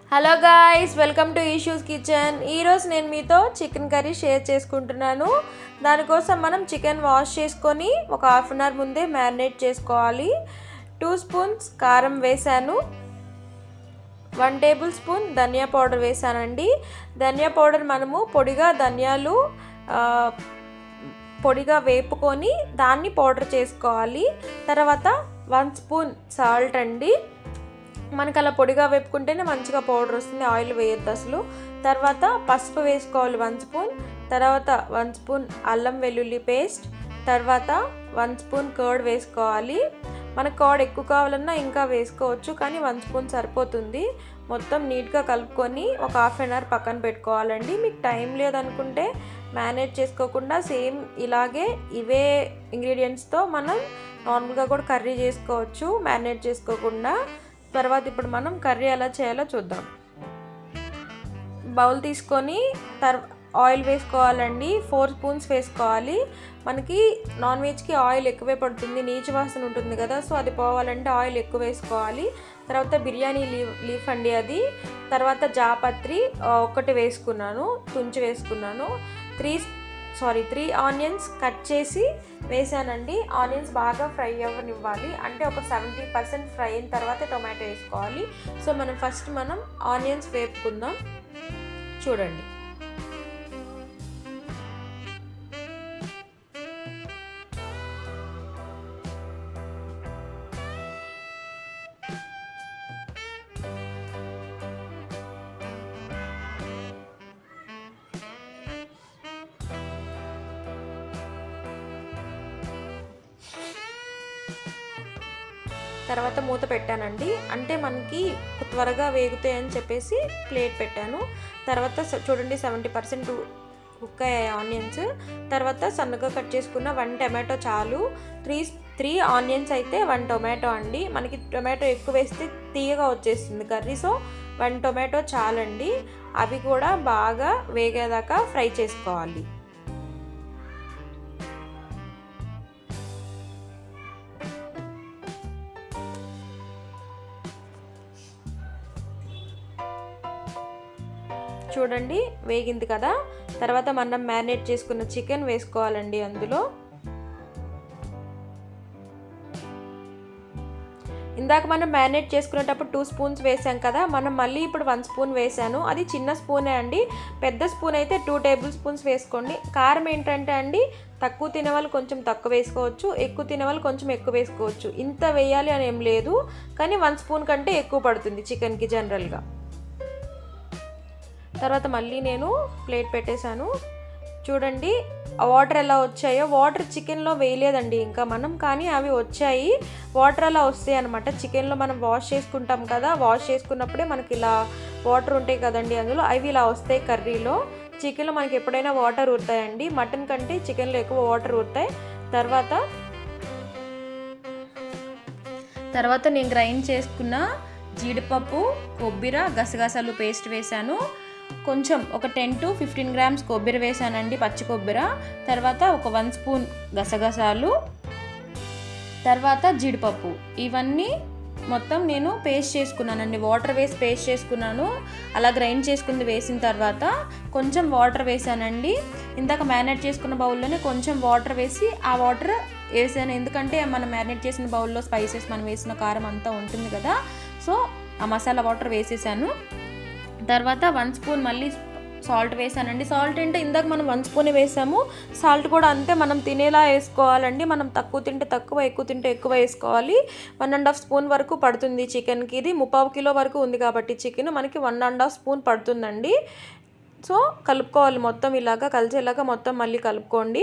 hello guys welcome to Eeshu's kitchen ఈరోజు నేను మీతో చికెన్ కర్రీ షేర్ చేసుకుంటున్నాను దానికోసం మనం చికెన్ వాష్ చేసుకొని ఒక హాఫ్ అన్ అవర్ ముందే మ్యారినేట్ చేసుకోవాలి టూ స్పూన్స్ కారం వేసాను వన్ టేబుల్ స్పూన్ ధనియా పౌడర్ వేసానండి ధనియా పౌడర్ మనము పొడిగా ధనియాలు ఆ, పొడిగా వేపుకొని దాన్ని పౌడర్ చేసుకోవాలి తర్వాత వన్ స్పూన్ సాల్ట్ అండి మనకు అలా పొడిగా వేపుకుంటేనే మంచిగా పౌడర్ వస్తుంది ఆయిల్ వేయొద్దు అసలు తర్వాత పసుపు వేసుకోవాలి వన్ స్పూన్ తర్వాత వన్ స్పూన్ అల్లం వెల్లుల్లి పేస్ట్ తర్వాత వన్ స్పూన్ కర్డ్ వేసుకోవాలి మనకు కర్డ్ ఎక్కువ కావాలన్నా ఇంకా వేసుకోవచ్చు కానీ వన్ స్పూన్ సరిపోతుంది మొత్తం నీట్గా కలుపుకొని ఒక హాఫ్ అన్ అవర్ పక్కన పెట్టుకోవాలండి మీకు టైం లేదనుకుంటే మేనేజ్ చేసుకోకుండా సేమ్ ఇలాగే ఇవే ఇంగ్రీడియంట్స్తో మనం నార్మల్గా కూడా కర్రీ చేసుకోవచ్చు మ్యారినేట్ చేసుకోకుండా తర్వాత ఇప్పుడు మనం కర్రీ ఎలా చేయాలో చూద్దాం బౌల్ తీసుకొని తర్ ఆయిల్ వేసుకోవాలండి ఫోర్ స్పూన్స్ వేసుకోవాలి మనకి నాన్ వెజ్కి ఆయిల్ ఎక్కువే పడుతుంది నీచు వాసన ఉంటుంది కదా సో అది పోవాలంటే ఆయిల్ ఎక్కువ వేసుకోవాలి తర్వాత బిర్యానీ లీవ్ లీఫ్ అండి అది తర్వాత జాపత్రి ఆ, ఒకటి వేసుకున్నాను తుంచి వేసుకున్నాను three sorry three onions cut చేసి వేసానండి ఆనియన్స్ బాగా ఫ్రై అవ్వనివ్వాలి అంటే ఒక సెవెంటీ పర్సెంట్ ఫ్రై అయిన తర్వాత టొమాటో వేసుకోవాలి సో మనం ఫస్ట్ మనం ఆనియన్స్ వేపుకుందాం చూడండి తర్వాత మూత పెట్టానండి అంటే మనకి త్వరగా వేగుతాయి అని చెప్పేసి ప్లేట్ పెట్టాను తర్వాత స- చూడండి సెవెంటీ పర్సెంట్ కుక్ అయ్యాయి ఆనియన్స్ తర్వాత సన్నగా కట్ చేసుకున్న వన్ టమాటో చాలు త్రీ త్రీ ఆనియన్స్ అయితే వన్ టొమాటో అండి మనకి టొమాటో ఎక్కువ వేస్తే తీయగా వచ్చేస్తుంది కర్రీ సో వన్ టొమాటో చాలండి అవి కూడా బాగా వేగేదాకా ఫ్రై చేసుకోవాలి చూడండి వేగింది కదా తర్వాత మనం మ్యారినేట్ చేసుకున్న చికెన్ వేసుకోవాలండి అందులో ఇందాక మనం మ్యారినేట్ చేసుకునేటప్పుడు టూ స్పూన్స్ వేసాం కదా మనం మళ్ళీ ఇప్పుడు వన్ స్పూన్ వేసాను అది చిన్న స్పూనే అండి పెద్ద స్పూన్ అయితే టూ టేబుల్ స్పూన్స్ వేసుకోండి కారం ఏంటంటే అండి తక్కువ తినే వాళ్ళు కొంచెం తక్కువ వేసుకోవచ్చు ఎక్కువ తినే వాళ్ళు కొంచెం ఎక్కువ వేసుకోవచ్చు ఇంత వేయాలి అని ఏం లేదు కానీ వన్ స్పూన్ కంటే ఎక్కువ పడుతుంది చికెన్కి జనరల్గా తర్వాత మళ్ళీ నేను ప్లేట్ పెట్టేశాను చూడండి వాటర్ ఎలా వచ్చాయో వాటర్ చికెన్లో వేయలేదండి ఇంకా మనం కానీ అవి వచ్చాయి వాటర్ అలా వస్తాయి అనమాట చికెన్లో మనం వాష్ చేసుకుంటాం కదా వాష్ చేసుకున్నప్పుడే మనకి ఇలా వాటర్ ఉంటాయి కదండి అందులో అవి ఇలా వస్తాయి కర్రీలో చికెన్లో మనకి ఎప్పుడైనా వాటర్ ఊరుతాయండి మటన్ కంటే చికెన్లో ఎక్కువ వాటర్ ఊరుతాయి తర్వాత తర్వాత నేను గ్రైండ్ చేసుకున్న జీడిపప్పు కొబ్బరి గసగసాలు పేస్ట్ వేశాను కొంచెం ఒక టెన్ టు ఫిఫ్టీన్ గ్రామ్స్ కొబ్బరి వేసానండి పచ్చి కొబ్బరి తర్వాత ఒక వన్ స్పూన్ గసగసాలు తర్వాత జీడిపప్పు ఇవన్నీ మొత్తం నేను పేస్ట్ చేసుకున్నానండి వాటర్ వేసి పేస్ట్ చేసుకున్నాను అలా గ్రైండ్ చేసుకుంది వేసిన తర్వాత కొంచెం వాటర్ వేసానండి ఇందాక మ్యారినేట్ చేసుకున్న బౌల్లోనే కొంచెం వాటర్ వేసి ఆ వాటర్ వేసాను ఎందుకంటే మనం మ్యారినేట్ చేసిన బౌల్లో స్పైసెస్ మనం వేసిన కారం అంతా ఉంటుంది కదా సో ఆ మసాలా వాటర్ వేసేసాను తర్వాత వన్ స్పూన్ మళ్ళీ సాల్ట్ వేసానండి సాల్ట్ అంటే ఇందాక మనం వన్ స్పూనే వేసాము సాల్ట్ కూడా అంతే మనం తినేలా వేసుకోవాలండి మనం తక్కువ తింటే తక్కువ ఎక్కువ తింటే ఎక్కువ వేసుకోవాలి వన్ అండ్ హాఫ్ స్పూన్ వరకు పడుతుంది చికెన్కి ఇది ముప్పావు కిలో వరకు ఉంది కాబట్టి చికెన్ మనకి వన్ అండ్ హాఫ్ స్పూన్ పడుతుందండి సో కలుపుకోవాలి మొత్తం ఇలాగా కలిసేలాగా మొత్తం మళ్ళీ కలుపుకోండి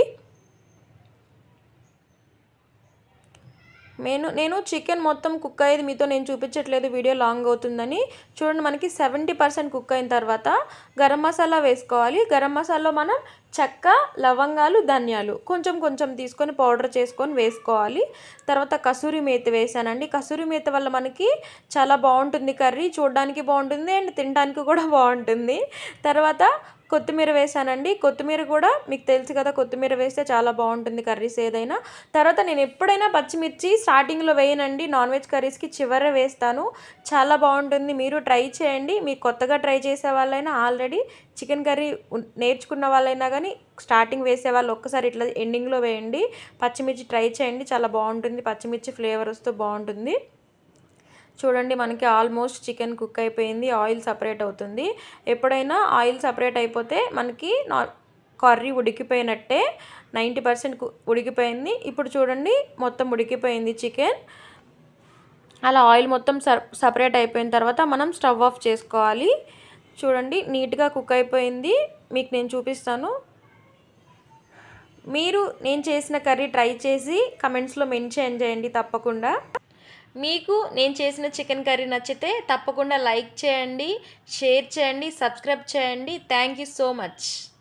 నేను నేను చికెన్ మొత్తం కుక్ అయ్యేది మీతో నేను చూపించట్లేదు వీడియో లాంగ్ అవుతుందని చూడండి మనకి సెవెంటీ పర్సెంట్ కుక్ అయిన తర్వాత గరం మసాలా వేసుకోవాలి గరం మసాలాలో మనం చెక్క లవంగాలు ధనియాలు కొంచెం కొంచెం తీసుకొని పౌడర్ చేసుకొని వేసుకోవాలి తర్వాత కసూరి మేతి వేసానండి కసూరి మేతి వల్ల మనకి చాలా బాగుంటుంది కర్రీ చూడడానికి బాగుంటుంది అండ్ తినడానికి కూడా బాగుంటుంది తర్వాత కొత్తిమీర వేసానండి కొత్తిమీర కూడా మీకు తెలుసు కదా కొత్తిమీర వేస్తే చాలా బాగుంటుంది కర్రీస్ ఏదైనా తర్వాత నేను ఎప్పుడైనా పచ్చిమిర్చి స్టార్టింగ్లో వేయనండి నాన్ వెజ్ కర్రీస్కి చివర వేస్తాను చాలా బాగుంటుంది మీరు ట్రై చేయండి మీకు కొత్తగా ట్రై చేసే వాళ్ళైనా ఆల్రెడీ చికెన్ కర్రీ ఉన్- నేర్చుకున్న వాళ్ళైనా కానీ స్టార్టింగ్ వేసే వాళ్ళు ఒక్కసారి ఇట్లా ఎండింగ్లో వేయండి పచ్చిమిర్చి ట్రై చేయండి చాలా బాగుంటుంది పచ్చిమిర్చి ఫ్లేవర్ వస్తూ బాగుంటుంది చూడండి మనకి ఆల్మోస్ట్ చికెన్ కుక్ అయిపోయింది ఆయిల్ సపరేట్ అవుతుంది ఎప్పుడైనా ఆయిల్ సపరేట్ అయిపోతే మనకి నా కర్రీ ఉడికిపోయినట్టే నైంటీ పర్సెంట్ ఉడికిపోయింది ఇప్పుడు చూడండి మొత్తం ఉడికిపోయింది చికెన్ అలా ఆయిల్ మొత్తం సపరేట్ అయిపోయిన తర్వాత మనం స్టవ్ ఆఫ్ చేసుకోవాలి చూడండి నీట్గా కుక్ అయిపోయింది మీకు నేను చూపిస్తాను మీరు నేను చేసిన కర్రీ ట్రై చేసి కమెంట్స్లో మెన్షన్ చేయండి తప్పకుండా మీకు నేను చేసిన చికెన్ కర్రీ నచ్చితే తప్పకుండా లైక్ చేయండి షేర్ చేయండి సబ్స్క్రైబ్ చేయండి థ్యాంక్ యూ సో మచ్